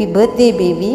Happy birthday baby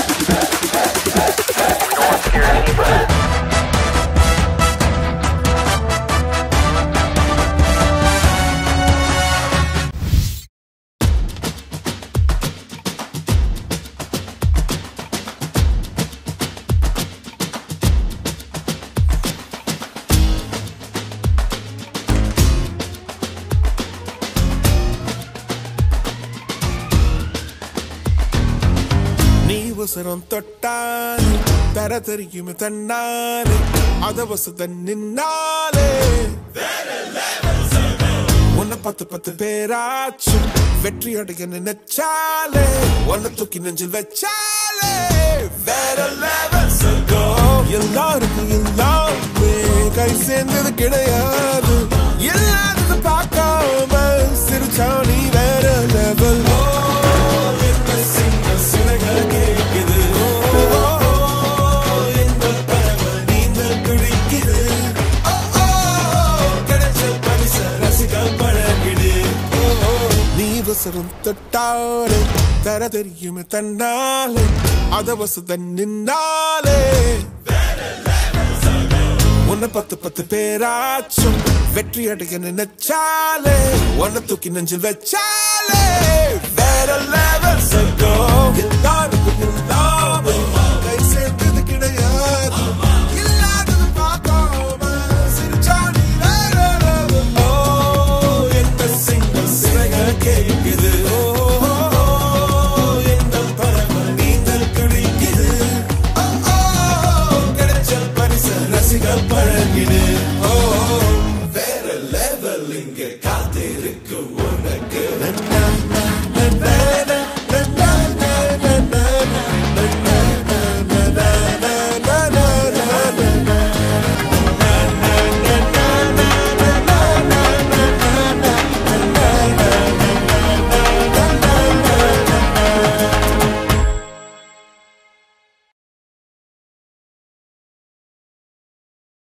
நீ உசரம் தொட்டாலே தர தெரியும் தன்னாலே அத வசத நின்னாலே உன்னை பத்து பத்து பேராச்சும் வெற்றி அடைய நினைச்சாலே உன்னை தூக்கி நெஞ்சில் வச்சாலே வேற levels go. எல்லாருக்கும் எல்லாமே கை சேர்ந்தது கிடையாது இல்லாதது பார்க்காம சிரிச்சா நீ வேற லெவல் கேக்குது இந்த பறவை நீந்தல் பிடிக்குது கிடைச்ச பரிச ரசிக்க பழகிடு நீ வசரம் தொட்டாலே தர தெரியுமே தன்னாலே அத வசத நின்னாலே உன்னை பத்து பத்து பேராச்சும் வெற்றி அடைய நினைச்சாலே உன்னை தூக்கி நெஞ்சில் வச்சாலே வேற levels go. எல்லாருக்கும் எல்லாமே கை சேர்ந்தது கிடையாது இல்லாதது பார்க்காம சிரிச்சா நீ வேற level. ஓ, எந்த single சிறக கேக்குது